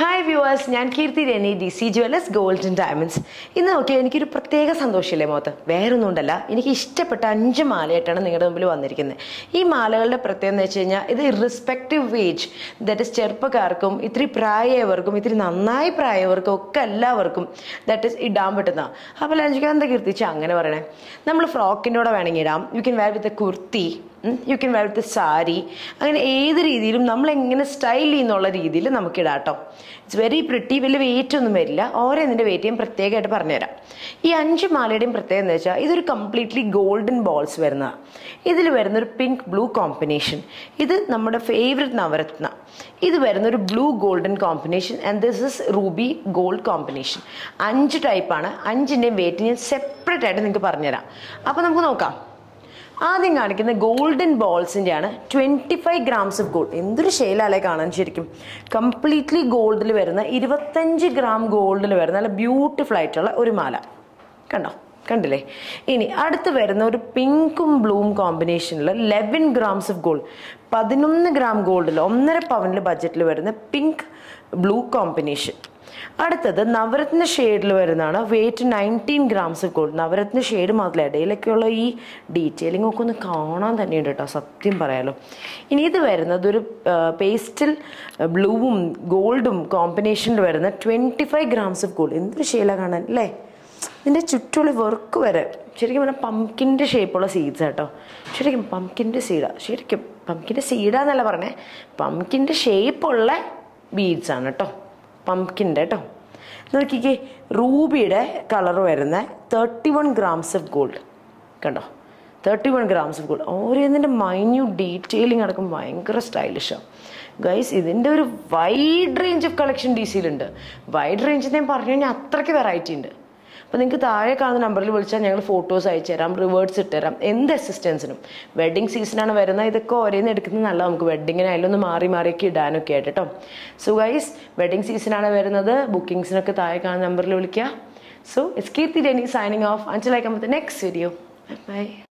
hi viewers ഞാൻ Keerthi Rani D C jewellers gold and diamonds ഇന്ന് നോക്കിയാൽ എനിക്കൊരു പ്രത്യേക സന്തോഷമില്ലേ മോത്ത് വേറൊന്നും ഉണ്ടല്ല എനിക്ക് ഇഷ്ടപ്പെട്ട അഞ്ച് മാലയായിട്ടാണ് നിങ്ങളുടെ മുമ്പിൽ വന്നിരിക്കുന്നത് ഈ മാലകളുടെ പ്രത്യേകത എന്ന് വെച്ച് കഴിഞ്ഞാൽ ഇത് ഇറസ്പെക്റ്റീവ് ഏജ് ദാറ്റ് ഇസ് ചെറുപ്പക്കാർക്കും ഇത്തിരി പ്രായമായവർക്കും ഇത്തിരി നന്നായി പ്രായമായവർക്കും ഒക്കെ എല്ലാവർക്കും ദാറ്റ് ഇസ് ഇടാൻ പറ്റുന്ന അപ്പോൾ ലഞ്ചിക്കാൻ എന്താ കീർത്തിച്ച് അങ്ങനെ പറയണേ നമ്മൾ ഫ്രോക്കിൻ്റെ കൂടെ വേണമെങ്കിൽ ഇടാം you can wear with kurti you can wear with sari അങ്ങനെ ഏത് രീതിയിലും നമ്മൾ എങ്ങനെ സ്റ്റൈൽ ചെയ്യുന്നുള്ള രീതിയിൽ നമുക്ക് ഇടാം കേട്ടോ ഇറ്റ്സ് വെരി പ്രിട്ടി വലിയ വെയിറ്റ് ഒന്നും വരില്ല ഓരോന്നിൻ്റെ വെയിറ്റ് ഞാൻ പ്രത്യേകമായിട്ട് പറഞ്ഞുതരാം ഈ അഞ്ച് മാലയുടെയും പ്രത്യേകത എന്ന് വെച്ചാൽ ഇതൊരു കംപ്ലീറ്റ്ലി ഗോൾഡൻ ബോൾസ് വരുന്നതാണ് ഇതിൽ വരുന്ന ഒരു പിങ്ക് ബ്ലൂ കോമ്പിനേഷൻ ഇത് നമ്മുടെ ഫേവററ്റ് നവരത്ന ഇത് വരുന്ന ഒരു blue golden combination and this is ruby gold combination അഞ്ച് ടൈപ്പാണ് അഞ്ചിൻ്റെയും വെയിറ്റ് ഞാൻ സെപ്പറേറ്റ് ആയിട്ട് നിങ്ങൾക്ക് പറഞ്ഞുതരാം അപ്പോൾ നമുക്ക് നോക്കാം ആദ്യം കാണിക്കുന്ന ഗോൾഡൻ ബോൾസിൻ്റെ ആണ് twenty five grams of gold എന്തൊരു ഷെയിലാലേ കാണാൻ ശരിക്കും കംപ്ലീറ്റ്ലി ഗോൾഡിൽ വരുന്ന ഇരുപത്തഞ്ച് ഗ്രാം ഗോൾഡിൽ വരുന്ന നല്ല ബ്യൂട്ടിഫുൾ ആയിട്ടുള്ള ഒരു മാല കണ്ടോ കണ്ടില്ലേ ഇനി അടുത്ത് വരുന്ന ഒരു പിങ്കും ബ്ലൂവും കോമ്പിനേഷനിൽ ലെവൻ ഗ്രാംസ് ഓഫ് ഗോൾഡ് പതിനൊന്ന് ഗ്രാം ഗോൾഡിൽ ഒന്നര പവനിൽ ബഡ്ജറ്റിൽ വരുന്ന പിങ്ക് ബ്ലൂ കോമ്പിനേഷൻ അടുത്തത് നവരത്ന ഷെയ്ഡിൽ വരുന്നതാണ് weight nineteen grams of gold Navaratna shade മാത്രമല്ല ഇടയിലൊക്കെയുള്ള ഈ ഡീറ്റെയിലിംഗ് ഒക്കെ ഒന്ന് കാണാൻ തന്നെയുണ്ട് കേട്ടോ സത്യം പറയാലോ ഇനി ഇത് വരുന്നത് ഒരു പേസ്റ്റൽ ബ്ലൂവും ഗോൾഡും കോമ്പിനേഷനിൽ വരുന്ന twenty five grams of gold എന്തൊരു ഷെയ്ലാണ് കാണാൻ അല്ലേ ഇതിൻ്റെ ചുറ്റുള്ള വർക്ക് വരെ ശരിക്കും പറഞ്ഞാൽ പംകിൻ്റെ ഷേപ്പുള്ള സീഡ്സ് കേട്ടോ ശരിക്കും പംകിൻ്റെ സീഡാ ശരിക്കും പംകിൻ്റെ സീഡാന്നല്ല പറഞ്ഞേ പംകിൻ്റെ ഷേപ്പുള്ള ബീഡ്സ് ആണ് കേട്ടോ പംകിൻ്റെ കേട്ടോ നോക്കിക്കേ റൂബിയുടെ കളർ വരുന്ന thirty one grams of gold കണ്ടോ thirty one grams of gold ഓരോന്നിൻ്റെ മൈന്യൂട്ട് ഡീറ്റെയിലിംഗ് അടക്കം ഭയങ്കര സ്റ്റൈലിഷാണ് ഗൈസ് ഇതിൻ്റെ ഒരു wide range of collection D സിയിലുണ്ട് വൈഡ് റേഞ്ച് ഞാൻ പറഞ്ഞു കഴിഞ്ഞാൽ അത്രയ്ക്ക് വെറൈറ്റി ഉണ്ട് അപ്പോൾ നിങ്ങൾക്ക് താഴെ കാണുന്ന നമ്പറിൽ വിളിച്ചാൽ ഞങ്ങൾ ഫോട്ടോസ് അയച്ചു തരാം റിവേർഡ്സ് ഇട്ടുതരാം എന്ത് അസിസ്റ്റൻസിനും വെഡ്ഡിങ് സീസണാണ് വരുന്നത് ഇതൊക്കെ ഓരോന്ന് എടുക്കുന്നത് നല്ല നമുക്ക് വെഡ്ഡിങ്ങിനായാലും ഒന്ന് മാറി മാറിയൊക്കെ ഇടാനൊക്കെ ആയിട്ട് കേട്ടോ സോ ഗൈസ് വെഡ്ഡിങ് സീസണാണ് വരുന്നത് ബുക്കിംഗ്സിനൊക്കെ താഴെ കാണുന്ന നമ്പറിൽ വിളിക്കുക so it's Keerthi Deni signing off Anchal I come with next video by